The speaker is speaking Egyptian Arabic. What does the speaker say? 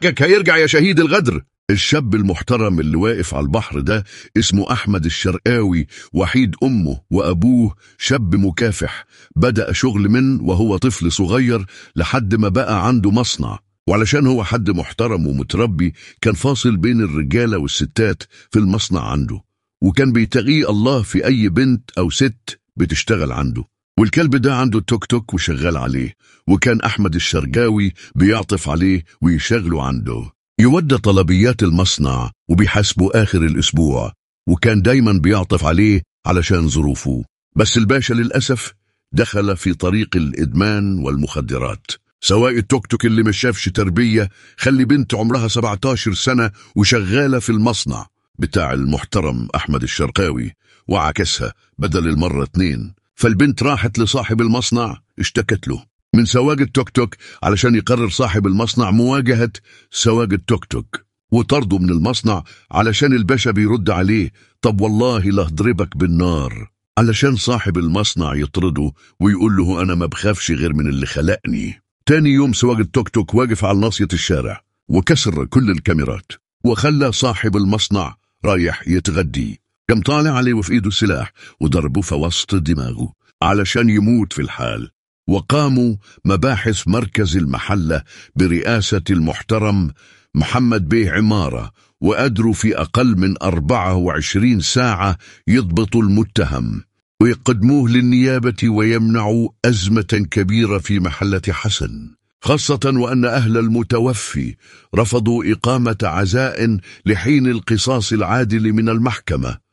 حقك هيرجع يا شهيد الغدر الشاب المحترم اللي واقف على البحر ده اسمه أحمد الشرقاوي وحيد أمه وأبوه شاب مكافح بدأ شغل من وهو طفل صغير لحد ما بقى عنده مصنع وعلشان هو حد محترم ومتربي كان فاصل بين الرجالة والستات في المصنع عنده وكان بيتقي الله في أي بنت أو ست بتشتغل عنده والكلب ده عنده توك توك وشغال عليه وكان أحمد الشرقاوي بيعطف عليه ويشغله عنده يودى طلبيات المصنع وبيحاسبه آخر الأسبوع وكان دايما بيعطف عليه علشان ظروفه بس الباشا للأسف دخل في طريق الإدمان والمخدرات سواق التوك توك اللي مش شافش تربية خلي بنت عمرها 17 سنة وشغالة في المصنع بتاع المحترم أحمد الشرقاوي وعكسها بدل المرة اتنين فالبنت راحت لصاحب المصنع اشتكت له من سواق التوك توك علشان يقرر صاحب المصنع مواجهة سواق التوك توك وطرده من المصنع علشان الباشا بيرد عليه طب والله لهضربك بالنار علشان صاحب المصنع يطرده ويقول له أنا ما بخافش غير من اللي خلقني تاني يوم سواق التوك توك واقف على ناصية الشارع وكسر كل الكاميرات وخلى صاحب المصنع رايح يتغدي قام طالع عليه وفي ايده سلاح وضربه في وسط دماغه علشان يموت في الحال وقاموا مباحث مركز المحلة برئاسة المحترم محمد بيه عمارة وقدروا في أقل من 24 ساعة يضبطوا المتهم ويقدموه للنيابة ويمنعوا أزمة كبيرة في محلة حسن خاصة وأن أهل المتوفي رفضوا إقامة عزاء لحين القصاص العادل من المحكمة